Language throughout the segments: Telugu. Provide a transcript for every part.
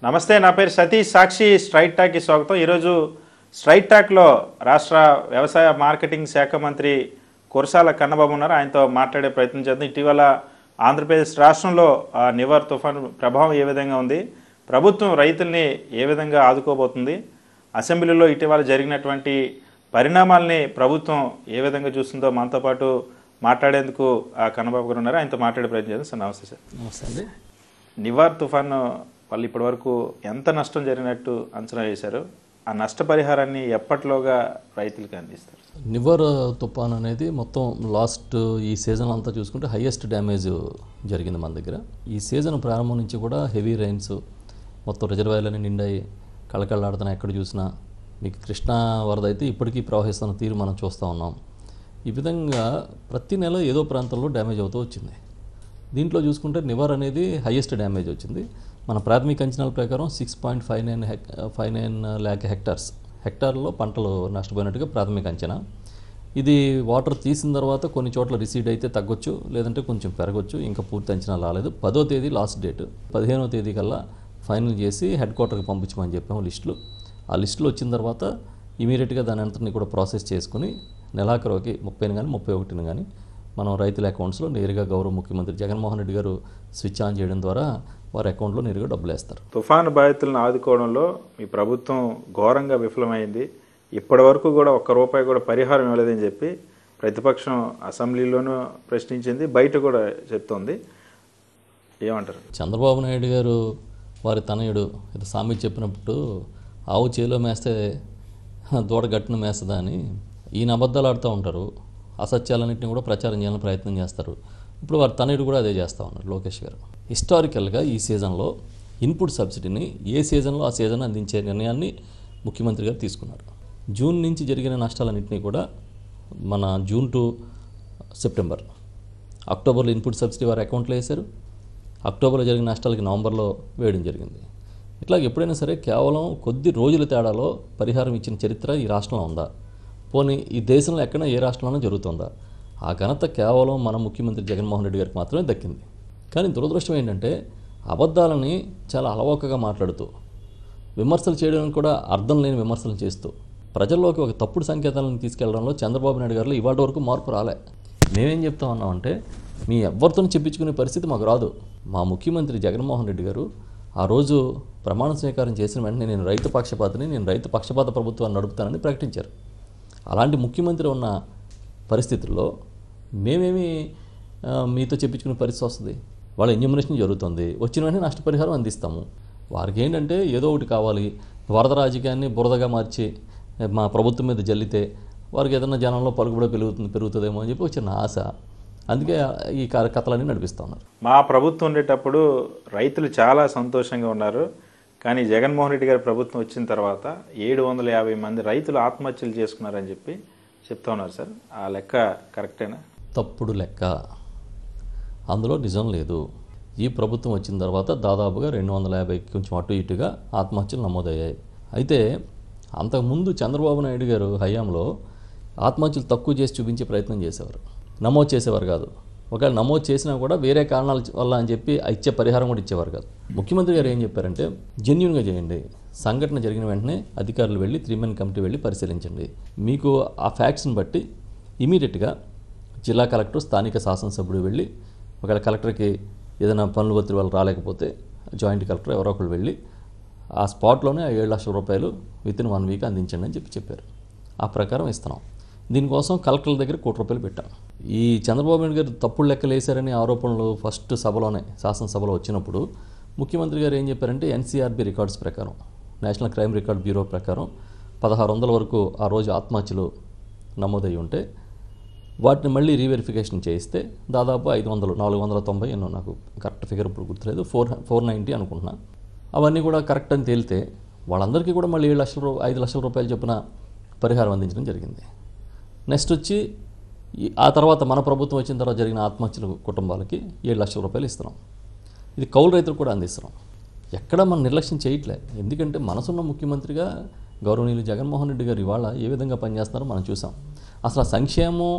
నమస్తే నా పేరు సతీష్ సాక్షి స్ట్రైట్ టాక్కి స్వాగతం ఈరోజు స్ట్రైట్ టాక్లో రాష్ట్ర వ్యవసాయ మార్కెటింగ్ శాఖ మంత్రి కురసాల కన్నబాబు ఉన్నారు ఆయనతో మాట్లాడే ప్రయత్నం చేద్దాం ఇటీవల ఆంధ్రప్రదేశ్ రాష్ట్రంలో ఆ నివర్ తుఫాను ప్రభావం ఏ విధంగా ఉంది ప్రభుత్వం రైతుల్ని ఏ విధంగా ఆదుకోబోతుంది అసెంబ్లీలో ఇటీవల జరిగినటువంటి పరిణామాల్ని ప్రభుత్వం ఏ విధంగా చూస్తుందో మనతో పాటు మాట్లాడేందుకు ఆ కన్నబాబు గారు ఉన్నారు ఆయనతో మాట్లాడే ప్రయత్నం చేద్దాం సార్ నమస్తే సార్ నమస్తే అండి నివార్ తుఫాను వాళ్ళు ఇప్పటివరకు ఎంత నష్టం జరిగినట్టు అంచనా వేశారు ఆ నష్టపరిహారాన్ని ఎప్పటిలోగా రైతులకు అందిస్తారు నివర్ తుఫాన్ అనేది మొత్తం లాస్ట్ ఈ సీజన్ అంతా చూసుకుంటే హైయెస్ట్ డ్యామేజ్ జరిగింది మన దగ్గర ఈ సీజన్ ప్రారంభం నుంచి కూడా హెవీ రైన్స్ మొత్తం రిజర్వాయర్లన్నీ నిండాయి కళకళలాడుతున్నాయి ఎక్కడ చూసినా మీకు కృష్ణా వరద అయితే ఇప్పటికీ ప్రవహిస్తున్న తీరు మనం చూస్తూ ఉన్నాం ఈ విధంగా ప్రతి నెల ఏదో ప్రాంతంలో డ్యామేజ్ అవుతూ వచ్చింది దీంట్లో చూసుకుంటే నివర్ అనేది హైయెస్ట్ డ్యామేజ్ వచ్చింది మన ప్రాథమిక అంచనాల ప్రకారం సిక్స్ పాయింట్ ఫైవ్ నైన్ హెక్ ఫైవ్ నైన్ ల్యాక్ హెక్టార్స్ హెక్టార్లో పంటలు నష్టపోయినట్టుగా ప్రాథమిక అంచనా ఇది వాటర్ తీసిన తర్వాత కొన్ని చోట్ల రిసీడ్ అయితే తగ్గొచ్చు లేదంటే కొంచెం పెరగొచ్చు ఇంకా పూర్తి అంచనా రాలేదు పదో తేదీ లాస్ట్ డేట్ పదిహేనో తేదీ కల్లా ఫైనల్ చేసి హెడ్ క్వార్టర్కి పంపించమని చెప్పాము లిస్టులు ఆ లిస్టులు వచ్చిన తర్వాత ఇమీడియట్గా దాని అంతటిని కూడా ప్రాసెస్ చేసుకుని నెలాఖరుకి ముప్పైని కానీ ముప్పై ఒకటిని కానీ మనం రైతుల అకౌంట్స్లో నేరుగా గౌరవ ముఖ్యమంత్రి జగన్మోహన్ రెడ్డి గారు స్విచ్ ఆన్ చేయడం ద్వారా వారి అకౌంట్లో నేరుగా డబ్బులు వేస్తారు తుఫాను బాధితులను ఆదుకోవడంలో మీ ప్రభుత్వం ఘోరంగా విఫలమైంది ఇప్పటి వరకు కూడా ఒక్క రూపాయి కూడా పరిహారం ఇవ్వలేదని చెప్పి ప్రతిపక్షం అసెంబ్లీలోనూ ప్రశ్నించింది బయట కూడా చెప్తోంది ఏమంటారు చంద్రబాబు నాయుడు గారు వారి తనయుడు ఇది సామి చెప్పినప్పుడు ఆవు చేలో మేస్తే దూడ గట్టును మేస్తుందా అని ఈయన అబద్ధాలు ఆడుతూ ఉంటారు అసత్యాలన్నింటినీ కూడా ప్రచారం చేయాలని ప్రయత్నం చేస్తారు ఇప్పుడు వారి తనయుడు కూడా అదే చేస్తూ ఉన్నారు లోకేష్ గారు హిస్టారికల్గా ఈ సీజన్లో ఇన్పుట్ సబ్సిడీని ఏ సీజన్లో ఆ సీజన్ అందించే నిర్ణయాన్ని ముఖ్యమంత్రి గారు తీసుకున్నారు జూన్ నుంచి జరిగిన నష్టాలన్నింటినీ కూడా మన జూన్ టు సెప్టెంబర్ అక్టోబర్లో ఇన్పుట్ సబ్సిడీ వారి అకౌంట్లో వేశారు అక్టోబర్లో జరిగిన నష్టాలకి నవంబర్లో వేయడం జరిగింది ఇట్లా ఎప్పుడైనా సరే కేవలం కొద్ది రోజుల తేడాలో పరిహారం ఇచ్చిన చరిత్ర ఈ రాష్ట్రంలో ఉందా పోనీ ఈ దేశంలో ఎక్కడైనా ఏ రాష్ట్రంలోనూ జరుగుతుందా ఆ ఘనత కేవలం మన ముఖ్యమంత్రి జగన్మోహన్ రెడ్డి గారికి మాత్రమే దక్కింది కానీ దురదృష్టం ఏంటంటే అబద్ధాలని చాలా అలవోకగా మాట్లాడుతూ విమర్శలు చేయడానికి కూడా అర్థం లేని విమర్శలు చేస్తూ ప్రజల్లోకి ఒక తప్పుడు సంకేతాలను తీసుకెళ్లడంలో చంద్రబాబు నాయుడు గారిలో ఇవాటి వరకు మార్పు రాలే మేమేం చెప్తా ఉన్నామంటే మీ ఎవరితో చెప్పించుకునే పరిస్థితి మాకు రాదు మా ముఖ్యమంత్రి జగన్మోహన్ రెడ్డి గారు ఆ రోజు ప్రమాణ స్వీకారం చేసిన వెంటనే నేను రైతు పక్షపాతని నేను రైతు పక్షపాత ప్రభుత్వాన్ని నడుపుతానని ప్రకటించారు అలాంటి ముఖ్యమంత్రి ఉన్న పరిస్థితుల్లో మేమేమి ఆ, మీతో చెప్పించుకునే పరిస్థితి వస్తుంది వాళ్ళ ఎన్యూమినేషన్ జరుగుతుంది వచ్చిన వెంటనే నష్టపరిహారం అందిస్తాము వారికి ఏంటంటే ఏదో ఒకటి కావాలి వరద రాజకీయాన్ని బురదగా మార్చి మా ప్రభుత్వం మీద జల్లితే వారికి ఏదైనా జనంలో పలుకుబడి పెరుగుతుంది పెరుగుతుందేమో అని చెప్పి వచ్చిన ఆశ అందుకే ఈ క- కథలన్నీ నడిపిస్తూ ఉన్నారు మా ప్రభుత్వం ఉండేటప్పుడు రైతులు చాలా సంతోషంగా ఉన్నారు కానీ జగన్మోహన్ రెడ్డి గారి ప్రభుత్వం వచ్చిన తర్వాత ఏడు వందల యాభై మంది రైతులు ఆత్మహత్యలు చేసుకున్నారని చెప్పి చెప్తా ఉన్నారు సార్ ఆ లెక్క కరెక్టేనా తప్పుడు లెక్క అందులో నిజం లేదు ఈ ప్రభుత్వం వచ్చిన తర్వాత దాదాపుగా రెండు వందల యాభైకి కొంచెం అటు ఇటుగా ఆత్మహత్యలు నమోదయ్యాయి అయితే అంతకుముందు చంద్రబాబు నాయుడు గారు హయాంలో ఆత్మహత్యలు తక్కువ చేసి చూపించే ప్రయత్నం చేసేవారు నమోదు చేసేవారు కాదు ఒకవేళ నమోదు చేసినా కూడా వేరే కారణాల వల్ల అని చెప్పి ఆ ఇచ్చే పరిహారం కూడా ఇచ్చేవారు కాదు ముఖ్యమంత్రి గారు ఏం చెప్పారంటే జెన్యున్గా చేయండి సంఘటన జరిగిన వెంటనే అధికారులు వెళ్ళి త్రీ మెన్ కమిటీ వెళ్ళి పరిశీలించండి మీకు ఆ ఫ్యాక్ట్స్ని బట్టి ఇమీడియట్గా జిల్లా కలెక్టర్ స్థానిక శాసనసభ్యుడు వెళ్ళి ఒకవేళ కలెక్టర్కి ఏదైనా పనులు ఒత్తిడి వాళ్ళు రాలేకపోతే జాయింట్ కలెక్టర్ ఎవరో ఒకరు వెళ్ళి ఆ స్పాట్లోనే ఆ ఏడు లక్షల రూపాయలు విత్ ఇన్ వన్ వీక్ అందించండి అని చెప్పి చెప్పారు ఆ ప్రకారం ఇస్తున్నాం దీనికోసం కలెక్టర్ల దగ్గర కోటి రూపాయలు పెట్టాం ఈ చంద్రబాబు నాయుడు గారు తప్పుడు లెక్కలు వేశారని ఆరోపణలు ఫస్ట్ సభలోనే శాసనసభలో వచ్చినప్పుడు ముఖ్యమంత్రి గారు ఏం చెప్పారంటే ఎన్సీఆర్బీ రికార్డ్స్ ప్రకారం నేషనల్ క్రైమ్ రికార్డ్ బ్యూరో ప్రకారం పదహారు వందల వరకు ఆ రోజు ఆత్మహత్యలు నమోదయ్యి ఉంటే వాటిని మళ్ళీ రీవెరిఫికేషన్ చేయిస్తే దాదాపు ఐదు వందలు నాలుగు వందల తొంభై ఎన్నో నాకు కరెక్ట్ ఫిగర్ ఇప్పుడు గుర్తులేదు ఫోర్ ఫోర్ నైంటీ అనుకుంటున్నా అవన్నీ కూడా కరెక్ట్ అని తేలితే వాళ్ళందరికీ కూడా మళ్ళీ ఏడు లక్షల రూ ఐదు లక్షల రూపాయలు చొప్పున పరిహారం అందించడం జరిగింది నెక్స్ట్ వచ్చి ఈ- ఆ తర్వాత మన ప్రభుత్వం వచ్చిన తర్వాత జరిగిన ఆత్మహత్యల కుటుంబాలకి ఏడు లక్షల రూపాయలు ఇస్తున్నాం ఇది కౌలు రైతులకు కూడా అందిస్తున్నాం ఎక్కడ మనం నిర్లక్ష్యం చేయట్లే ఎందుకంటే మనసున్న ముఖ్యమంత్రిగా గౌరవనీయులు జగన్మోహన్ రెడ్డి గారు ఇవాళ ఏ విధంగా పనిచేస్తున్నారో మనం చూసాం అసలు ఆ సంక్షేమం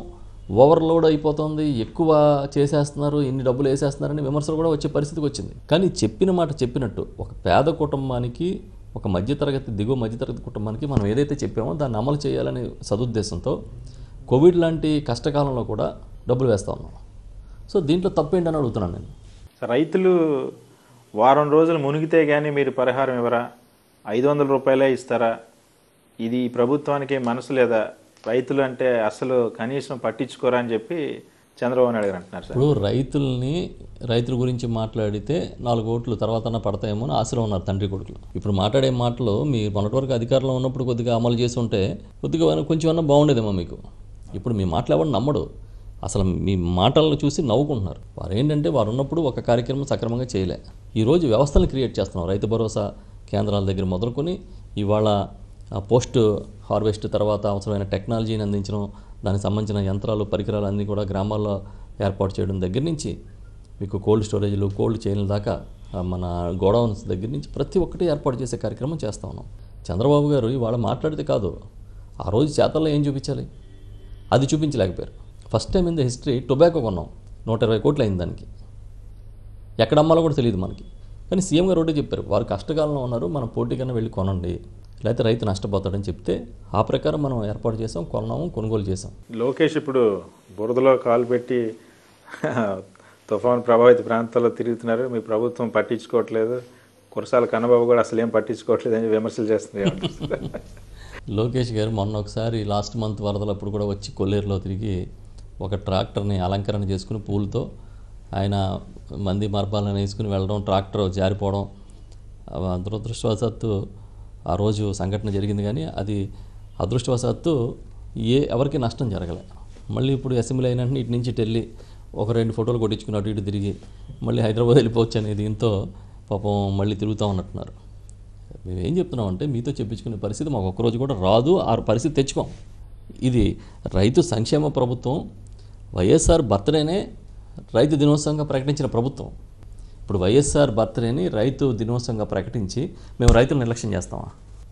ఓవర్లోడ్ అయిపోతుంది ఎక్కువ చేసేస్తున్నారు ఇన్ని డబ్బులు వేసేస్తున్నారని విమర్శలు కూడా వచ్చే పరిస్థితికి వచ్చింది కానీ చెప్పిన మాట చెప్పినట్టు ఒక పేద కుటుంబానికి ఒక మధ్యతరగతి దిగువ మధ్యతరగతి కుటుంబానికి మనం ఏదైతే చెప్పామో దాన్ని అమలు చేయాలనే సదుద్దేశంతో కోవిడ్ లాంటి కష్టకాలంలో కూడా డబ్బులు వేస్తా ఉన్నాం సో దీంట్లో తప్పేంటని అడుగుతున్నాను నేను రైతులు వారం రోజులు మునిగితే కానీ మీరు పరిహారం ఇవ్వరా ఐదు వందల రూపాయలే ఇస్తారా ఇది ఈ ప్రభుత్వానికి మనసు లేదా రైతులు అంటే అసలు కనీసం పట్టించుకోరా అని చెప్పి చంద్రబాబు నాయుడు గారు అంటున్నారు సార్ ఇప్పుడు రైతుల్ని రైతుల గురించి మాట్లాడితే నాలుగు ఓట్లు తర్వాత పడతాయేమో అని ఆశలో ఉన్నారు తండ్రి కొడుకులు ఇప్పుడు మాట్లాడే మాటలు మీరు మొన్నటి వరకు అధికారంలో ఉన్నప్పుడు కొద్దిగా అమలు చేసి ఉంటే కొద్దిగా కొంచెం అన్నా బాగుండేదేమో మీకు ఇప్పుడు మీ మాటలు ఎవరు నమ్మడు అసలు మీ మాటలను చూసి నవ్వుకుంటున్నారు వారు ఏంటంటే వారు ఉన్నప్పుడు ఒక కార్యక్రమం సక్రమంగా చేయలే ఈరోజు వ్యవస్థలను క్రియేట్ చేస్తున్నాం రైతు భరోసా కేంద్రాల దగ్గర మొదలుకొని ఇవాళ ఆ పోస్ట్ హార్వెస్ట్ తర్వాత అవసరమైన టెక్నాలజీని అందించడం దానికి సంబంధించిన యంత్రాలు పరికరాలు అన్నీ కూడా గ్రామాల్లో ఏర్పాటు చేయడం దగ్గర నుంచి మీకు కోల్డ్ స్టోరేజ్లు కోల్డ్ చైన్ల దాకా ఆ, మన గోడౌన్స్ దగ్గర నుంచి ప్రతి ఒక్కటి ఏర్పాటు చేసే కార్యక్రమం చేస్తా ఉన్నాం చంద్రబాబు గారు ఇవాళ మాట్లాడితే కాదు ఆ రోజు చేతల్లో ఏం చూపించాలి అది చూపించలేకపోయారు first time in the history tobacco కొన్నాం నూట ఇరవై కోట్లు అయింది దానికి ఎక్కడ అమ్మాలో కూడా తెలియదు మనకి కానీ సీఎం గారు ఒకటే చెప్పారు వారు కష్టకాలంలో ఉన్నారు మనం పోటీ కన్నా వెళ్ళి కొనండి లేకపోతే రైతు నష్టపోతాడని చెప్తే ఆ ప్రకారం మనం ఏర్పాటు చేసాం కొన్నాము కొనుగోలు చేసాం లోకేష్ ఇప్పుడు బురదలో కాలు పెట్టి తుఫాన్ ప్రభావిత ప్రాంతాల్లో తిరుగుతున్నారు మీ ప్రభుత్వం పట్టించుకోవట్లేదు కురసాల కన్నబాబు కూడా అసలు ఏం పట్టించుకోవట్లేదు అని విమర్శలు చేస్తుంది లోకేష్ గారు మొన్న ఒకసారి లాస్ట్ మంత్ వరదలప్పుడు కూడా వచ్చి కొల్లేరులో తిరిగి ఒక ట్రాక్టర్ని అలంకరణ చేసుకుని పూలతో ఆయన మంది మార్పాలను వేసుకుని వెళ్ళడం ట్రాక్టర్ జారిపోవడం ఆ దురదృష్టవశాత్తు ఆ రోజు సంఘటన జరిగింది కానీ అది అదృష్టవశాత్తు ఏ ఎవరికి నష్టం జరగలే మళ్ళీ ఇప్పుడు అసెంబ్లీ అయిన వెంటనే ఇటు నుంచి ఇటు వెళ్ళి ఒక రెండు ఫోటోలు కొట్టించుకుని అటు ఇటు తిరిగి మళ్ళీ హైదరాబాద్ వెళ్ళిపోవచ్చు అనే దీంతో పాపం మళ్ళీ తిరుగుతూ ఉన్నట్టున్నారు మేము ఏం చెప్తున్నామంటే మీతో చెప్పించుకునే పరిస్థితి మాకు ఒక్కరోజు కూడా రాదు ఆ పరిస్థితి తెచ్చుకోం ఇది రైతు సంక్షేమ ప్రభుత్వం వైఎస్ఆర్ బర్త్డేనే రైతు దినోత్సవంగా ప్రకటించిన ప్రభుత్వం ఇప్పుడు వైఎస్ఆర్ బర్త్డేని రైతు దినోత్సవంగా ప్రకటించి మేము రైతులు నిర్లక్ష్యం చేస్తామా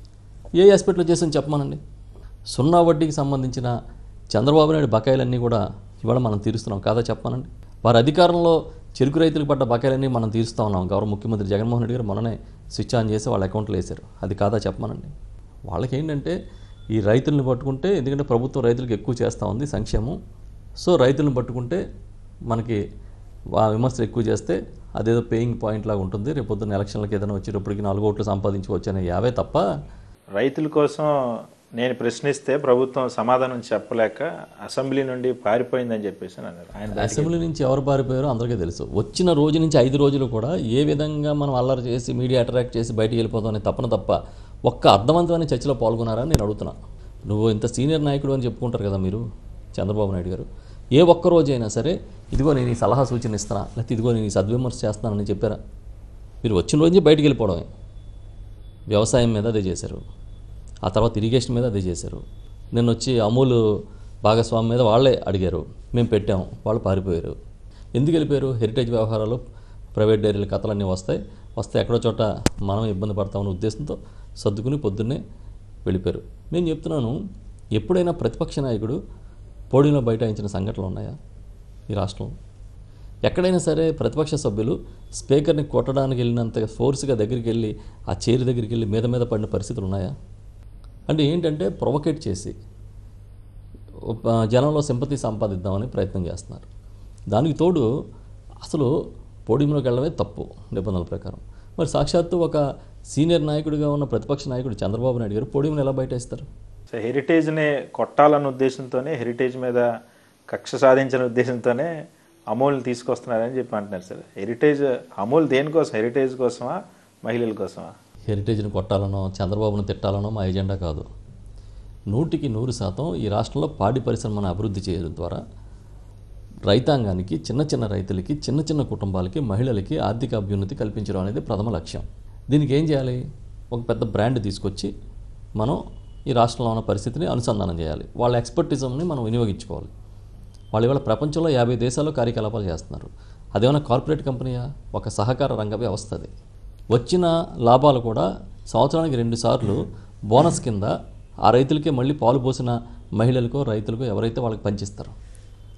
ఏ హాస్పిటల్లో చేసాం చెప్పమానండి సున్నా వడ్డీకి సంబంధించిన చంద్రబాబు నాయుడు బకాయిలన్నీ కూడా ఇవాళ మనం తీరుస్తున్నాం కాదా చెప్పమానండి వారి అధికారంలో చెరుకు రైతులకు పడ్డ బకాయిలన్నీ మనం తీరుస్తూ ఉన్నాం గౌరవ ముఖ్యమంత్రి జగన్మోహన్ రెడ్డి గారు మొన్ననే స్విచ్ ఆన్ చేసి వాళ్ళ అకౌంట్లో వేశారు అది కాదా చెప్పమానండి వాళ్ళకి ఏంటంటే ఈ రైతుల్ని పట్టుకుంటే ఎందుకంటే ప్రభుత్వం రైతులకు ఎక్కువ చేస్తూ ఉంది సంక్షేమం సో రైతులను పట్టుకుంటే మనకి ఆ విమర్శలు ఎక్కువ చేస్తే అదేదో పేయింగ్ పాయింట్ లాగా ఉంటుంది రేపు పొద్దున్న ఎలక్షన్లకు ఏదైనా వచ్చేటప్పటికి నాలుగు ఓట్లు సంపాదించుకోవచ్చు అనే యావే తప్ప రైతుల కోసం నేను ప్రశ్నిస్తే ప్రభుత్వం సమాధానం చెప్పలేక అసెంబ్లీ నుండి పారిపోయిందని చెప్పేసి అని అన్నారు ఆయన అసెంబ్లీ నుంచి ఎవరు పారిపోయారో అందరికీ తెలుసు వచ్చిన రోజు నుంచి ఐదు రోజులు కూడా ఏ విధంగా మనం అల్లరి చేసి మీడియా అట్రాక్ట్ చేసి బయటికి వెళ్ళిపోతాం అనే తప్పన తప్ప ఒక్క అర్థవంతమైన చర్చలో పాల్గొన్నారని నేను అడుగుతున్నా నువ్వు ఇంత సీనియర్ నాయకుడు అని చెప్పుకుంటారు కదా మీరు చంద్రబాబు నాయుడు గారు ఏ ఒక్క రోజైనా సరే ఇదిగో నేను ఈ సలహా సూచన ఇస్తున్నా లేకపోతే ఇదిగో నేను ఈ సద్విమర్శ చేస్తానని చెప్పారా మీరు వచ్చిన రోజే బయటికి వెళ్ళిపోవడమే వ్యవసాయం మీద అదే చేశారు ఆ తర్వాత ఇరిగేషన్ మీద అదే చేశారు నిన్న వచ్చి అమూల్ భాగస్వామి మీద వాళ్ళే అడిగారు మేము పెట్టాము వాళ్ళు పారిపోయారు ఎందుకు వెళ్ళిపోయారు హెరిటేజ్ వ్యవహారాలు ప్రైవేట్ డైరీల కథలన్నీ వస్తాయి వస్తే ఎక్కడో చోట మనం ఇబ్బంది పడతామనే ఉద్దేశంతో సర్దుకుని పొద్దున్నే వెళ్ళిపోయారు నేను చెప్తున్నాను ఎప్పుడైనా ప్రతిపక్ష నాయకుడు పోడియంలో బైఠాయించిన సంఘటనలు ఉన్నాయా ఈ రాష్ట్రంలో ఎక్కడైనా సరే ప్రతిపక్ష సభ్యులు స్పీకర్ని కొట్టడానికి వెళ్ళినంత ఫోర్స్గా దగ్గరికి వెళ్ళి ఆ చైర్ దగ్గరికి వెళ్ళి మీద మీద పడిన పరిస్థితులు ఉన్నాయా అంటే ఏంటంటే ప్రొవకేట్ చేసి ఆ, జనంలో సింపతి సంపాదిద్దామని ప్రయత్నం చేస్తున్నారు దానికి తోడు అసలు పోడియంలోకి వెళ్ళడమే తప్పు నిబంధనల ప్రకారం మరి సాక్షాత్తు ఒక సీనియర్ నాయకుడిగా ఉన్న ప్రతిపక్ష నాయకుడు చంద్రబాబు నాయుడు గారు పోడియంలో ఎలా బయటేస్తారు సో హెరిటేజ్ని కొట్టాలన్న ఉద్దేశంతోనే హెరిటేజ్ మీద కక్ష సాధించిన ఉద్దేశంతోనే అమూల్ని తీసుకొస్తున్నారని చెప్పి అంటున్నారు సార్ హెరిటేజ్ అమూల్ దేనికోసం హెరిటేజ్ కోసమా మహిళల కోసమా హెరిటేజ్ని కొట్టాలనో చంద్రబాబును తిట్టాలనో మా ఎజెండా కాదు నూటికి నూరు శాతం ఈ రాష్ట్రంలో పాడి పరిశ్రమను అభివృద్ధి చేయడం ద్వారా రైతాంగానికి చిన్న చిన్న రైతులకి చిన్న చిన్న కుటుంబాలకి మహిళలకి ఆర్థిక అభ్యున్నతి కల్పించడం అనేది ప్రథమ లక్ష్యం దీనికి ఏం చేయాలి ఒక పెద్ద బ్రాండ్ తీసుకొచ్చి మనం ఈ రాష్ట్రంలో ఉన్న పరిస్థితిని అనుసంధానం చేయాలి వాళ్ళ ఎక్స్పర్టిజంని మనం వినియోగించుకోవాలి వాళ్ళు ఇవాళ ప్రపంచంలో యాభై దేశాల్లో కార్యకలాపాలు చేస్తున్నారు అదేమైనా కార్పొరేట్ కంపెనీయా ఒక సహకార రంగ వ్యవస్థ అది వచ్చిన లాభాలు కూడా సంవత్సరానికి రెండు సార్లు బోనస్ కింద ఆ రైతులకే మళ్ళీ పాలు పోసిన మహిళలకో రైతులకో ఎవరైతే వాళ్ళకి పంచిస్తారో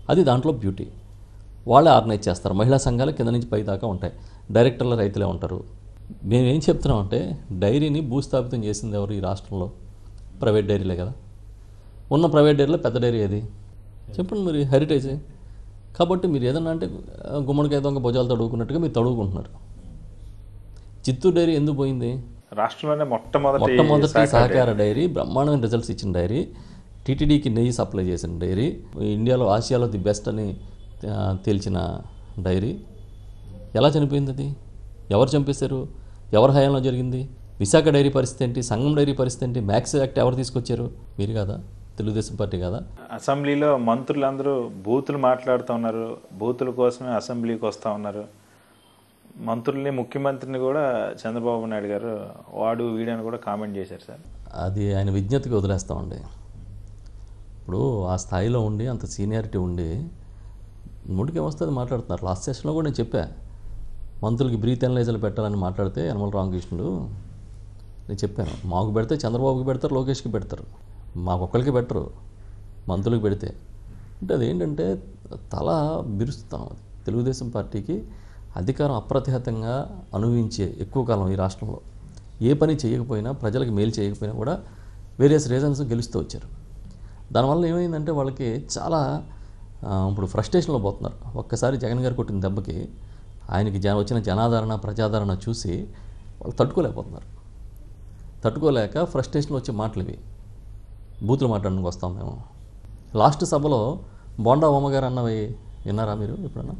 అది దాంట్లో బ్యూటీ వాళ్ళే ఆర్గనైజ్ చేస్తారు మహిళా సంఘాలు కింద నుంచి పై దాకా ఉంటాయి డైరెక్టర్ల రైతులే ఉంటారు మేము ఏం చెప్తున్నామంటే డైరీని భూస్థాపితం చేసింది ఎవరు ఈ రాష్ట్రంలో ప్రైవేట్ డైరీలే కదా ఉన్న ప్రైవేట్ డైరీలో పెద్ద డైరీ ఏది చెప్పండి మరి హెరిటేజ్ కాబట్టి మీరు ఏదన్నా అంటే ఆ, గుమ్మడికాయ దొంగ భుజాలు తడువుకున్నట్టుగా మీరు తడువుకుంటున్నారు చిత్తూరు డైరీ ఎందుకు పోయింది రాష్ట్రంలోనే మొట్టమొదటి మొట్టమొదటి శాఖ సహకార డైరీ బ్రహ్మాండమైన రిజల్ట్స్ ఇచ్చిన డైరీ టీటీడీకి నెయ్యి సప్లై చేసిన డైరీ ఇండియాలో ఆసియాలో ది బెస్ట్ అని ఆ, తేల్చిన డైరీ ఎలా చనిపోయింది అది ఎవరు చంపేశారు ఎవరి హయాంలో జరిగింది విశాఖ డైరీ పరిస్థితి ఏంటి సంఘం డైరీ పరిస్థితి ఏంటి మ్యాక్స్ యాక్ట్ ఎవరు తీసుకొచ్చారు మీరు కదా తెలుగుదేశం పార్టీ కదా అసెంబ్లీలో మంత్రులందరూ బూతులు మాట్లాడుతూ ఉన్నారు బూతుల కోసమే అసెంబ్లీకి వస్తూ ఉన్నారు మంత్రుల్ని ముఖ్యమంత్రిని కూడా చంద్రబాబు నాయుడు గారు వాడు వీడని కూడా కామెంట్ చేశారు సార్ అది ఆయన విజ్ఞతకి వదిలేస్తామండి ఇప్పుడు ఆ స్థాయిలో ఉండి అంత సీనియారిటీ ఉండి ముందుకే వస్తుంది మాట్లాడుతున్నారు లాస్ట్ సెషన్లో కూడా నేను చెప్పా మంత్రులకి బ్రీత్ అనలైజర్లు పెట్టాలని మాట్లాడితే యనమల రామకృష్ణుడు నేను చెప్పాను మాకు పెడితే చంద్రబాబుకి పెడతారు లోకేష్కి పెడతారు మాకు ఒక్కరికి పెట్టరు మంత్రులకు పెడితే అంటే అదేంటంటే తల బిరుస్తాం అది తెలుగుదేశం పార్టీకి అధికారం అప్రతిహతంగా అనుభవించే ఎక్కువ కాలం ఈ రాష్ట్రంలో ఏ పని చేయకపోయినా ప్రజలకు మేలు చేయకపోయినా కూడా వేరియస్ రీజన్స్ గెలుస్తూ వచ్చారు దానివల్ల ఏమైందంటే వాళ్ళకి చాలా ఆ, ఇప్పుడు ఫ్రస్ట్రేషన్లో పోతున్నారు ఒక్కసారి జగన్ గారు కొట్టిన దెబ్బకి ఆయనకి జన వచ్చిన జనాదరణ ప్రజాదరణ చూసి వాళ్ళు తట్టుకోలేకపోతున్నారు తట్టుకోలేక ఫ్రస్ట్రేషన్లో వచ్చే మాటలు ఇవి బూతులు మాట్లాడడానికి వస్తాం మేము లాస్ట్ సభలో బోండా ఉమ్మగారు అన్నవి విన్నారా మీరు ఎప్పుడన్నా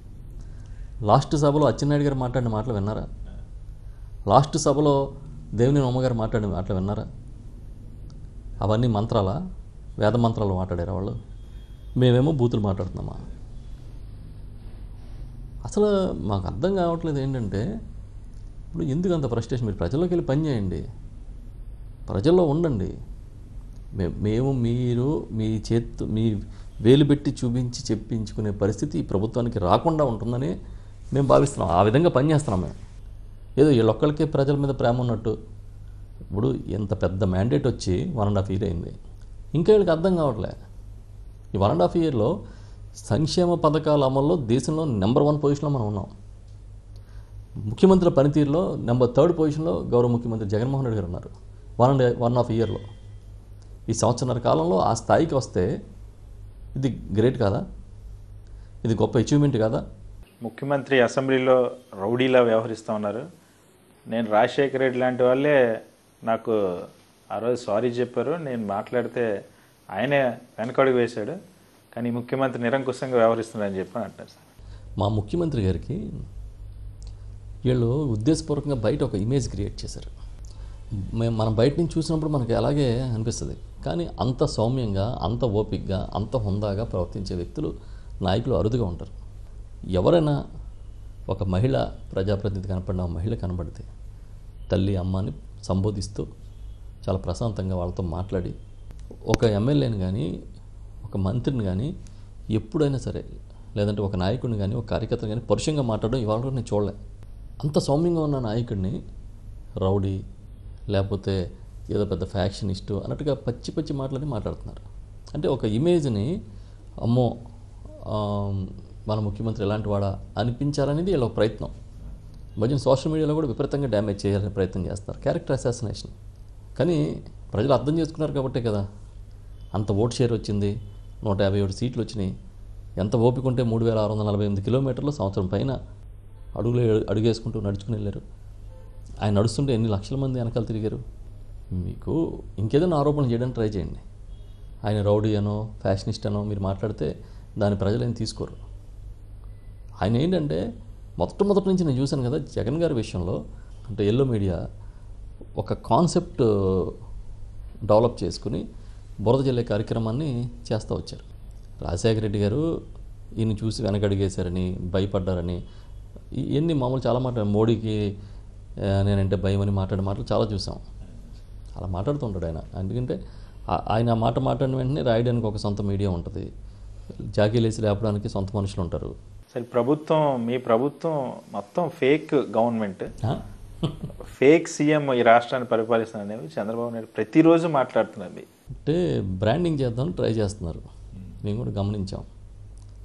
లాస్ట్ సభలో అచ్చెన్నాయుడు గారు మాట్లాడిన మాటలు విన్నారా లాస్ట్ సభలో దేవుని ఉమ్మగారు మాట్లాడిన మాటలు విన్నారా అవన్నీ మంత్రాలా వేద మంత్రాలు మాట్లాడారా వాళ్ళు మేమేమో బూతులు మాట్లాడుతున్నామా అసలు మాకు అర్థం కావట్లేదు ఏంటంటే ఇప్పుడు ఎందుకు అంత ఫ్రస్ట్రేషన్ మీరు ప్రజల్లోకి వెళ్ళి పని చేయండి ప్రజల్లో ఉండండి మే- మేము మీరు మీ చేత్తు మీ వేలు పెట్టి చూపించి చెప్పించుకునే పరిస్థితి ఈ ప్రభుత్వానికి రాకుండా ఉంటుందని మేము భావిస్తున్నాం ఆ విధంగా పనిచేస్తున్నాం మేము ఏదో వీళ్ళొక్కరికే ప్రజల మీద ప్రేమ ఉన్నట్టు ఇప్పుడు ఎంత పెద్ద మ్యాండేట్ వచ్చి వన్ అండ్ హాఫ్ ఇయర్ అయింది ఇంకా వీళ్ళకి అర్థం కావట్లే ఈ వన్ అండ్ హాఫ్ ఇయర్లో సంక్షేమ పథకాల అమల్లో దేశంలో నెంబర్ వన్ పొజిషన్లో మనం ఉన్నాం ముఖ్యమంత్రుల పనితీరులో నెంబర్ థర్డ్ పొజిషన్లో గౌరవ ముఖ్యమంత్రి జగన్మోహన్ రెడ్డి గారు ఉన్నారు వన్ అండ్ వన్ హాఫ్ ఇయర్లో ఈ సంవత్సరన్నర కాలంలో ఆ స్థాయికి వస్తే ఇది గ్రేట్ కాదా ఇది గొప్ప అచీవ్మెంట్ కాదా ముఖ్యమంత్రి అసెంబ్లీలో రౌడీలా వ్యవహరిస్తూ ఉన్నారు నేను రాజశేఖర రెడ్డి లాంటి వాళ్ళే నాకు ఆ రోజు సారీ చెప్పారు నేను మాట్లాడితే ఆయనే వెనకడుగు వేశాడు కానీ ఈ ముఖ్యమంత్రి నిరంకుశంగా వ్యవహరిస్తున్నాడని చెప్పి అని అంటారు సార్ మా ముఖ్యమంత్రి గారికి వీళ్ళు ఉద్దేశపూర్వకంగా బయట ఒక ఇమేజ్ క్రియేట్ చేశారు మేము మనం బయట నుంచి చూసినప్పుడు మనకి అలాగే అనిపిస్తుంది కానీ అంత సౌమ్యంగా అంత ఓపిక్గా అంత హుందాగా ప్రవర్తించే వ్యక్తులు నాయకులు అరుదుగా ఉంటారు ఎవరైనా ఒక మహిళ ప్రజాప్రతినిధి కనపడిన ఒక మహిళ కనబడితే తల్లి అమ్మని సంబోధిస్తూ చాలా ప్రశాంతంగా వాళ్ళతో మాట్లాడి ఒక ఎమ్మెల్యేని కానీ ఒక మంత్రిని కానీ ఎప్పుడైనా సరే లేదంటే ఒక నాయకుడిని కానీ ఒక కార్యకర్తని కానీ పరుషంగా మాట్లాడడం ఇవాళ వరకు నేను చూడలే అంత సౌమ్యంగా ఉన్న నాయకుడిని రౌడీ లేకపోతే ఏదో పెద్ద ఫ్యాక్షనిస్టు అన్నట్టుగా పచ్చి పచ్చి మాటలని మాట్లాడుతున్నారు అంటే ఒక ఇమేజ్ని అమ్మో ఆ, మన ముఖ్యమంత్రి ఎలాంటి వాడా అనిపించాలనేది వీళ్ళ ఒక ప్రయత్నం మధ్యన సోషల్ మీడియాలో కూడా విపరీతంగా డ్యామేజ్ చేయాలని ప్రయత్నం చేస్తారు క్యారెక్టర్ అసాసినేషన్ కానీ ప్రజలు అర్థం చేసుకున్నారు కాబట్టే కదా అంత ఓట్ షేర్ వచ్చింది నూట యాభై ఏడు సీట్లు వచ్చినాయి ఎంత ఓపిక ఉంటే మూడు వేల ఆరు వందల నలభై ఎనిమిది కిలోమీటర్లు సంవత్సరం పైన అడుగులు అడుగేసుకుంటూ నడుచుకుని వెళ్ళారు ఆయన నడుస్తుంటే ఎన్ని లక్షల మంది వెనకాల తిరిగారు మీకు ఇంకేదైనా ఆరోపణలు చేయడానికి ట్రై చేయండి ఆయన రౌడీ అనో ఫ్యాషనిస్ట్ అనో మీరు మాట్లాడితే దాని ప్రజలు ఏం తీసుకోరు ఆయన ఏంటంటే మొట్టమొదటి నుంచి నేను చూశాను కదా జగన్ గారి విషయంలో అంటే ఎల్లో మీడియా ఒక కాన్సెప్ట్ డెవలప్ చేసుకుని బురద జల్లే కార్యక్రమాన్ని చేస్తూ వచ్చారు రాజశేఖర రెడ్డి గారు ఈయన చూసి వెనకడిగేశారని భయపడ్డారని ఈ- ఇవన్నీ మామూలు చాలా మాట్లాడు మోడీకి ఆ, నేనంటే భయం అని మాట్లాడే మాటలు చాలా చూసాం అలా మాట్లాడుతుంటాడు ఆయన ఎందుకంటే ఆ- ఆయన ఆ మాట మాట్లాడిన వెంటనే రాయడానికి ఒక సొంత మీడియా ఉంటుంది జాకీలేసి లేపడానికి సొంత మనుషులు ఉంటారు సరే ప్రభుత్వం మీ ప్రభుత్వం మొత్తం ఫేక్ గవర్నమెంట్ ఆ? ఫేక్ సీఎం ఈ రాష్ట్రాన్ని పరిపాలిస్తున్నారు అనేవి చంద్రబాబు నాయుడు ప్రతిరోజు మాట్లాడుతున్నది అంటే బ్రాండింగ్ చేద్దామని ట్రై చేస్తున్నారు మేము కూడా గమనించాం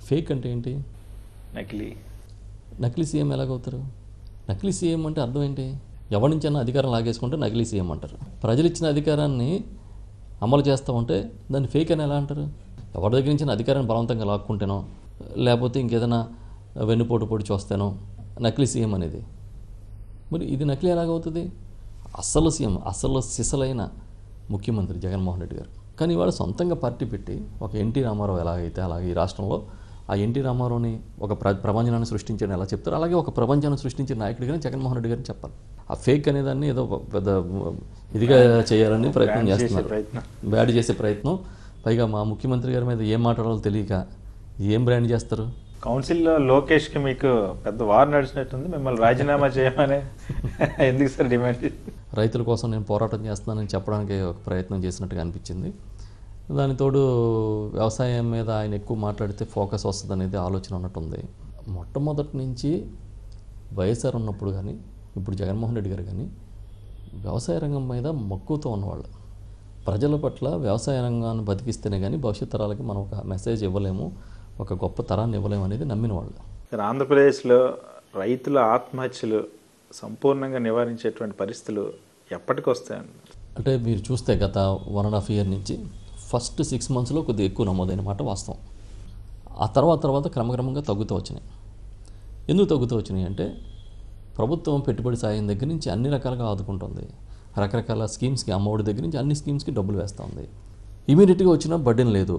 ఫేక్ అంటే ఏంటి నకిలీ నకిలీ సీఎం ఎలాగవుతారు నకిలీ సీఎం అంటే అర్థం ఏంటి ఎవరి నుంచైనా అధికారం లాగేసుకుంటే నకిలీ సీఎం అంటారు ప్రజలు ఇచ్చిన అధికారాన్ని అమలు చేస్తూ ఉంటే దాన్ని ఫేక్ అని ఎలా అంటారు ఎవరి దగ్గర నుంచి అధికారాన్ని బలవంతంగా లాక్కుంటేనో లేకపోతే ఇంకేదైనా వెన్నుపోటు పొడి చూస్తేనో నకిలీ సీఎం అనేది మరి ఇది నకిలీ ఎలాగవుతుంది అసలు సీఎం అసలు సిసలైన ముఖ్యమంత్రి జగన్మోహన్ రెడ్డి గారు కానీ ఇవాళ సొంతంగా పార్టీ పెట్టి ఒక ఎన్టీ రామారావు ఎలాగైతే అలాగే ఈ రాష్ట్రంలో ఆ ఎన్టీ రామారావుని ఒక ప్ర ప్రపంచాన్ని సృష్టించని ఎలా చెప్తారు అలాగే ఒక ప్రపంచాన్ని సృష్టించిన నాయకుడిగానే జగన్మోహన్ రెడ్డి గారిని చెప్పాలి ఆ ఫేక్ అనేదాన్ని ఏదో పెద్ద ఇదిగా చేయాలని ప్రయత్నం చేసే చేస్తున్నారు ప్రయత్నం బ్యాడ్ చేసే ప్రయత్నం పైగా మా ముఖ్యమంత్రి గారి మీద ఏం మాట్లాడాలో తెలియక ఏం బ్రాండ్ చేస్తారు కౌన్సిల్లో లోకేష్కి మీకు పెద్ద వార్ నడిచినట్టుంది మిమ్మల్ని రాజీనామా చేయమని ఎందుకు సార్ డిమాండ్ చేసి- రైతుల కోసం నేను పోరాటం చేస్తున్నానని చెప్పడానికి ఒక ప్రయత్నం చేసినట్టుగా అనిపించింది దాని తోడు వ్యవసాయం మీద ఆయన ఎక్కువ మాట్లాడితే ఫోకస్ వస్తుంది అనేది ఆలోచన ఉన్నట్టుంది మొట్టమొదటి నుంచి వైఎస్ఆర్ ఉన్నప్పుడు కానీ ఇప్పుడు జగన్మోహన్ రెడ్డి గారు కానీ వ్యవసాయ రంగం మీద మక్కువతో ఉన్నవాళ్ళు ప్రజల పట్ల వ్యవసాయ రంగాన్ని బతికిస్తేనే కానీ భవిష్యత్ తరాలకి మనం ఒక మెసేజ్ ఇవ్వలేము ఒక గొప్ప తరాన్ని ఇవ్వలేము అనేది నమ్మిన వాళ్ళు సార్ ఆంధ్రప్రదేశ్లో రైతుల ఆత్మహత్యలు సంపూర్ణంగా నివారించేటువంటి పరిస్థితులు ఎప్పటికి వస్తాయండి అంటే మీరు చూస్తే గత వన్ అండ్ హాఫ్ ఇయర్ నుంచి ఫస్ట్ సిక్స్ మంత్స్లో కొద్దిగా ఎక్కువ నమోదైన మాట వాస్తవం ఆ తర్వాత తర్వాత క్రమక్రమంగా తగ్గుతూ వచ్చినాయి ఎందుకు తగ్గుతూ వచ్చినాయి అంటే ప్రభుత్వం పెట్టుబడి సాయం దగ్గర నుంచి అన్ని రకాలుగా ఆదుకుంటుంది రకరకాల స్కీమ్స్కి అమ్మఒడి దగ్గర నుంచి అన్ని స్కీమ్స్కి డబ్బులు వేస్తూ ఉంది ఇమీడియట్గా వచ్చిన బడ్డెన్ లేదు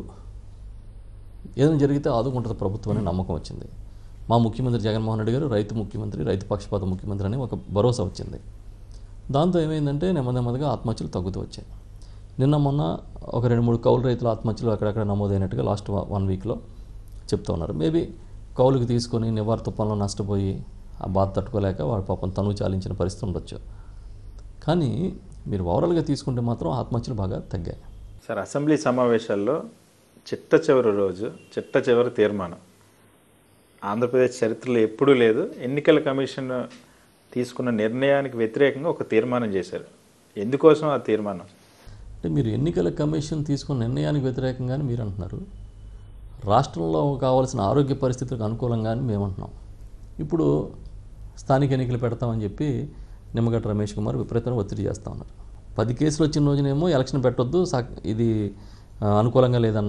ఏదైనా జరిగితే ఆదుకుంటుంది ప్రభుత్వం అనే నమ్మకం వచ్చింది మా ముఖ్యమంత్రి జగన్మోహన్ రెడ్డి గారు రైతు ముఖ్యమంత్రి రైతు పక్షపాత ముఖ్యమంత్రి అని ఒక భరోసా వచ్చింది దాంతో ఏమైందంటే నెమ్మది నెమ్మదిగా ఆత్మహత్యలు తగ్గుతూ వచ్చాయి నిన్న మొన్న ఒక రెండు మూడు కౌలు రైతుల ఆత్మహత్యలు అక్కడక్కడ నమోదైనట్టుగా లాస్ట్ వన్ వీక్లో చెప్తూ ఉన్నారు మేబీ కౌలుకి తీసుకొని నివార తుఫాన్లో నష్టపోయి ఆ బాధ తట్టుకోలేక వాడు పాపం తను చాలించిన పరిస్థితి ఉండొచ్చు కానీ మీరు ఓవరాల్గా తీసుకుంటే మాత్రం ఆత్మహత్యలు బాగా తగ్గాయి సార్ అసెంబ్లీ సమావేశాల్లో చిట్ట చివరి రోజు చిట్ట చివరి తీర్మానం ఆంధ్రప్రదేశ్ చరిత్రలో ఎప్పుడూ లేదు ఎన్నికల కమిషన్ తీసుకున్న నిర్ణయానికి వ్యతిరేకంగా ఒక తీర్మానం చేశారు ఎందుకోసం ఆ తీర్మానం అంటే మీరు ఎన్నికల కమిషన్ తీసుకున్న నిర్ణయానికి వ్యతిరేకంగానే మీరు అంటున్నారు రాష్ట్రంలో కావాల్సిన ఆరోగ్య పరిస్థితులకు అనుకూలంగానే మేము అంటున్నాం ఇప్పుడు స్థానిక ఎన్నికలు పెడతామని చెప్పి నిమ్మగడ్డ రమేష్ కుమార్ విపరీతంగా ఒత్తిడి చేస్తూ ఉన్నారు పది కేసులు వచ్చిన రోజునేమో ఎలక్షన్ పెట్టొద్దు సా- ఇది ఆ, అనుకూలంగా లేదన్న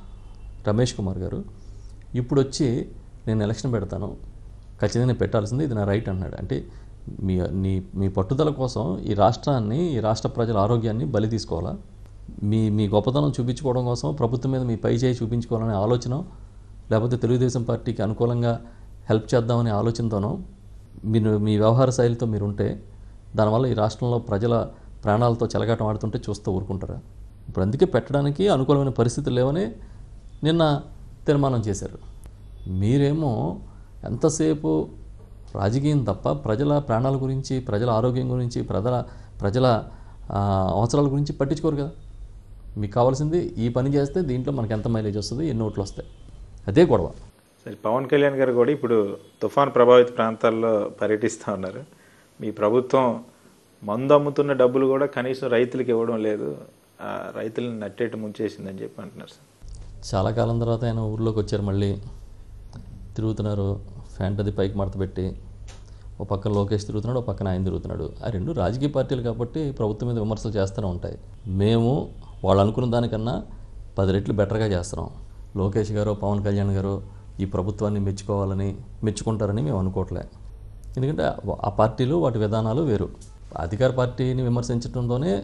రమేష్ కుమార్ గారు ఇప్పుడు వచ్చి నేను ఎలక్షన్ పెడతాను ఖచ్చితంగా నేను పెట్టాల్సింది ఇది నా రైట్ అన్నాడు అంటే మీ నీ మీ పట్టుదల కోసం ఈ రాష్ట్రాన్ని ఈ రాష్ట్ర ప్రజల ఆరోగ్యాన్ని బలి తీసుకోవాలా మీ మీ గొప్పతనం చూపించుకోవడం కోసం ప్రభుత్వం మీద మీ పై చేయి చూపించుకోవాలనే ఆలోచన లేకపోతే తెలుగుదేశం పార్టీకి అనుకూలంగా హెల్ప్ చేద్దామనే ఆలోచనతోనో మీరు మీ వ్యవహార శైలితో మీరు ఉంటే దానివల్ల ఈ రాష్ట్రంలో ప్రజల ప్రాణాలతో చెలగాటం ఆడుతుంటే చూస్తూ ఊరుకుంటారా ఇప్పుడు అందుకే పెట్టడానికి అనుకూలమైన పరిస్థితులు లేవని నిన్న తీర్మానం చేశారు మీరేమో ఎంతసేపు రాజకీయం తప్ప ప్రజల ప్రాణాల గురించి ప్రజల ఆరోగ్యం గురించి ప్రజల ప్రజల ఆ, అవసరాల గురించి పట్టించుకోరు కదా మీకు కావాల్సింది ఈ పని చేస్తే దీంట్లో మనకి ఎంత మైలేజ్ వస్తుంది ఎన్ని ఓట్లు వస్తాయి అదే గొడవ సరే పవన్ కళ్యాణ్ గారు కూడా ఇప్పుడు తుఫాన్ ప్రభావిత ప్రాంతాల్లో పర్యటిస్తూ ఉన్నారు మీ ప్రభుత్వం మందు అమ్ముతున్న డబ్బులు కూడా కనీసం రైతులకు ఇవ్వడం లేదు ఆ రైతులను నట్టేట ముంచేసిందని చెప్పి అంటున్నారు సార్ చాలా కాలం తర్వాత ఆయన ఊర్లోకి వచ్చారు మళ్ళీ తిరుగుతున్నారు ఫ్యాంటది పైకి మడత పెట్టి ఓ పక్కన లోకేష్ తిరుగుతున్నాడు ఓ పక్కన ఆయన తిరుగుతున్నాడు ఆ రెండు రాజకీయ పార్టీలు కాబట్టి ప్రభుత్వం మీద విమర్శలు చేస్తూనే ఉంటాయి మేము వాళ్ళు అనుకున్న దానికన్నా పది రెట్లు బెటర్గా చేస్తున్నాం లోకేష్ గారు పవన్ కళ్యాణ్ గారు ఈ ప్రభుత్వాన్ని మెచ్చుకోవాలని మెచ్చుకుంటారని మేము అనుకోవట్లే ఎందుకంటే ఆ పార్టీలు వాటి విధానాలు వేరు అధికార పార్టీని విమర్శించడంతోనే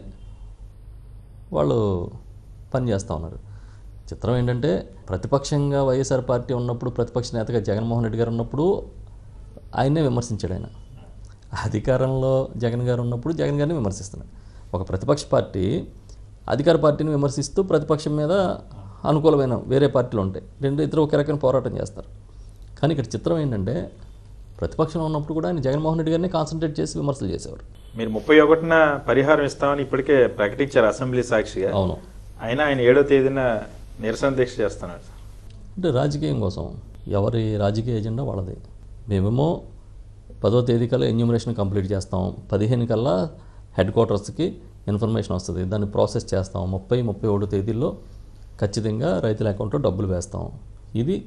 వాళ్ళు పనిచేస్తూ ఉన్నారు చిత్రం ఏంటంటే ప్రతిపక్షంగా వైఎస్ఆర్ పార్టీ ఉన్నప్పుడు ప్రతిపక్ష నేతగా జగన్మోహన్ రెడ్డి గారు ఉన్నప్పుడు ఆయన్నే విమర్శించాడు ఆయన అధికారంలో జగన్ గారు ఉన్నప్పుడు జగన్ గారిని విమర్శిస్తున్నాడు ఒక ప్రతిపక్ష పార్టీ అధికార పార్టీని విమర్శిస్తూ ప్రతిపక్షం మీద అనుకూలమైన వేరే పార్టీలు ఉంటాయి రెండు ఇద్దరు ఒకే రకమైన పోరాటం చేస్తారు కానీ ఇక్కడ చిత్రం ఏంటంటే ప్రతిపక్షంలో ఉన్నప్పుడు కూడా ఆయన జగన్మోహన్ రెడ్డి గారిని కాన్సన్ట్రేట్ చేసి విమర్శలు చేసేవారు మీరు ముప్పై ఒకటిన పరిహారం ఇస్తామని ఇప్పటికే ప్రకటించారు అసెంబ్లీ సాక్షిగా అవును అయినా ఆయన ఏడో తేదీన నిరసన దీక్ష చేస్తున్నారు సార్ అంటే రాజకీయం కోసం ఎవరి రాజకీయ ఎజెండా వాళ్ళది మేమేమో పదో తేదీ కల్లా ఎన్యూమరేషన్ కంప్లీట్ చేస్తాం పదిహేను కల్లా హెడ్ క్వార్టర్స్కి ఇన్ఫర్మేషన్ వస్తుంది దాన్ని ప్రాసెస్ చేస్తాం ముప్పై ముప్పై ఒకటో తేదీల్లో ఖచ్చితంగా రైతుల అకౌంట్లో డబ్బులు వేస్తాం ఇది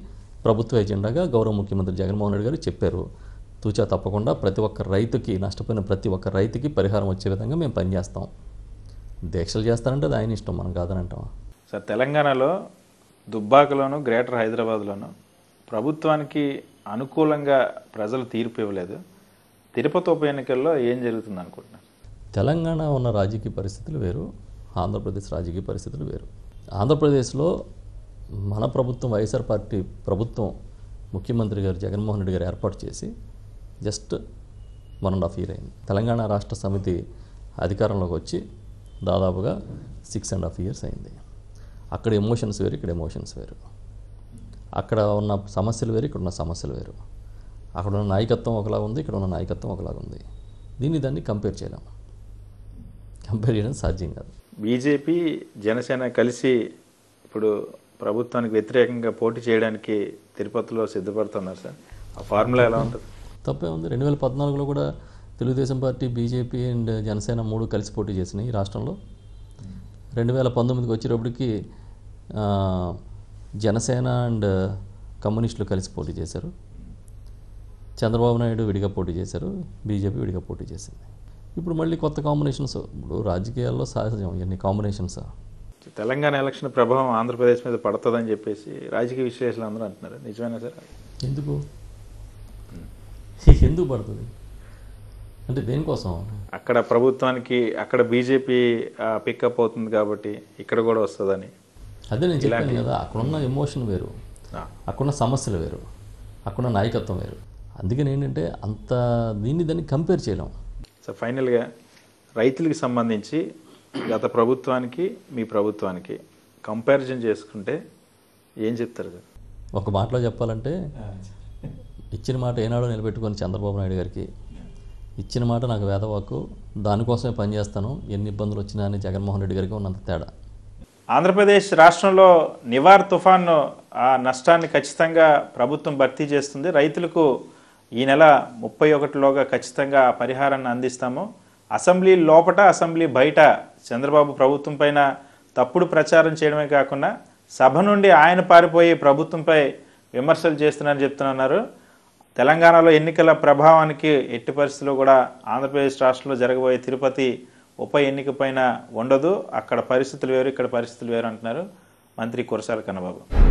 ప్రభుత్వ ఎజెండాగా గౌరవ ముఖ్యమంత్రి జగన్మోహన్ రెడ్డి గారు చెప్పారు తూచా తప్పకుండా ప్రతి ఒక్క రైతుకి నష్టపోయిన ప్రతి ఒక్క రైతుకి పరిహారం వచ్చే విధంగా మేము పనిచేస్తాం దీక్షలు చేస్తారంటే అది ఆయన ఇష్టం మనం కాదని అంటాం సార్ తెలంగాణలో దుబ్బాకలోను గ్రేటర్ హైదరాబాద్లోను ప్రభుత్వానికి అనుకూలంగా ప్రజలు తీర్పు ఇవ్వలేదు తిరుపతి ఉప ఎన్నికల్లో ఏం జరుగుతుంది అనుకుంటున్నారు తెలంగాణ ఉన్న రాజకీయ పరిస్థితులు వేరు ఆంధ్రప్రదేశ్ రాజకీయ పరిస్థితులు వేరు ఆంధ్రప్రదేశ్లో మన ప్రభుత్వం వైఎస్ఆర్ పార్టీ ప్రభుత్వం ముఖ్యమంత్రి గారు జగన్మోహన్ రెడ్డి గారు ఏర్పాటు చేసి just one and half year అయింది తెలంగాణ రాష్ట్ర సమితి అధికారంలోకి వచ్చి దాదాపుగా సిక్స్ అండ్ హాఫ్ ఇయర్స్ అయింది అక్కడ ఎమోషన్స్ వేరు ఇక్కడ ఎమోషన్స్ వేరు అక్కడ ఉన్న సమస్యలు వేరు ఇక్కడ ఉన్న సమస్యలు వేరు అక్కడ ఉన్న నాయకత్వం ఒకలాగా ఉంది ఇక్కడ ఉన్న నాయకత్వం ఒకలాగా ఉంది దీన్ని దాన్ని కంపేర్ చేయలేం కంపేర్ చేయడం సాధ్యం కాదు బీజేపీ జనసేన కలిసి ఇప్పుడు ప్రభుత్వానికి వ్యతిరేకంగా పోటీ చేయడానికి తిరుపతిలో సిద్ధపడుతున్నారు సార్ ఆ ఫార్ములా ఎలా ఉంటుంది తప్పే ఉంది రెండు వేల పద్నాలుగులో కూడా Telugu Desam party BJP and Janasena మూడు కలిసి పోటీ చేసినాయి ఈ రాష్ట్రంలో రెండు వేల పంతొమ్మిదికి వచ్చేటప్పటికి ఆ, జనసేన అండ్ కమ్యూనిస్టులు కలిసి పోటీ చేశారు చంద్రబాబు నాయుడు విడిగా పోటీ చేశారు బీజేపీ విడిగా పోటీ చేసింది ఇప్పుడు మళ్ళీ కొత్త కాంబినేషన్స్ ఇప్పుడు రాజకీయాల్లో సహజం ఇవన్నీ కాంబినేషన్స్ తెలంగాణ ఎలక్షన్ ప్రభావం ఆంధ్రప్రదేశ్ మీద పడుతుందని చెప్పేసి రాజకీయ విశ్లేషకులు అందరూ అంటున్నారు నిజమేనా సార్ ఎందుకు ఎందుకు పడుతుంది అంటే దేనికోసం అక్కడ ప్రభుత్వానికి అక్కడ బీజేపీ పికప్ అవుతుంది కాబట్టి ఇక్కడ కూడా వస్తుందని అదే నేను చెప్పాను కదా అక్కడున్న ఎమోషన్ వేరు ఆ, అక్కడున్న సమస్యలు వేరు అక్కడున్న నాయకత్వం వేరు అందుకని ఏంటంటే అంత దీన్ని దాన్ని కంపేర్ చేయలేం సో ఫైనల్గా రైతులకి సంబంధించి గత ప్రభుత్వానికి మీ ప్రభుత్వానికి కంపారిజన్ చేసుకుంటే ఏం చెప్తారు సార్ ఒక మాటలో చెప్పాలంటే ఇచ్చిన మాట ఏనాడో నిలబెట్టుకొని చంద్రబాబు నాయుడు గారికి ఇచ్చిన మాట నాకు వేదవాకు దానికోసమే పనిచేస్తాను ఎన్ని ఇబ్బందులు వచ్చినా అని జగన్మోహన్ రెడ్డి గారికి ఉన్నంత తేడా ఆంధ్రప్రదేశ్ రాష్ట్రంలో నివార్ తుఫాను ఆ నష్టాన్ని ఖచ్చితంగా ప్రభుత్వం భర్తీ చేస్తుంది రైతులకు ఈ నెల ముప్పై ఒకటిలోగా ఖచ్చితంగా ఆ పరిహారాన్ని అందిస్తాము అసెంబ్లీ లోపట అసెంబ్లీ బయట చంద్రబాబు ప్రభుత్వం పైన తప్పుడు ప్రచారం చేయడమే కాకుండా సభ నుండి ఆయన పారిపోయి ప్రభుత్వంపై విమర్శలు చేస్తున్నారని చెప్తున్నారు తెలంగాణలో ఎన్నికల ప్రభావానికి ఎట్టి పరిస్థితుల్లో కూడా ఆంధ్రప్రదేశ్ రాష్ట్రంలో జరగబోయే తిరుపతి ఉప ఎన్నిక పైన ఉండదు అక్కడ పరిస్థితులు వేరు ఇక్కడ పరిస్థితులు వేరు అంటున్నారు మంత్రి కురసాల కన్నబాబు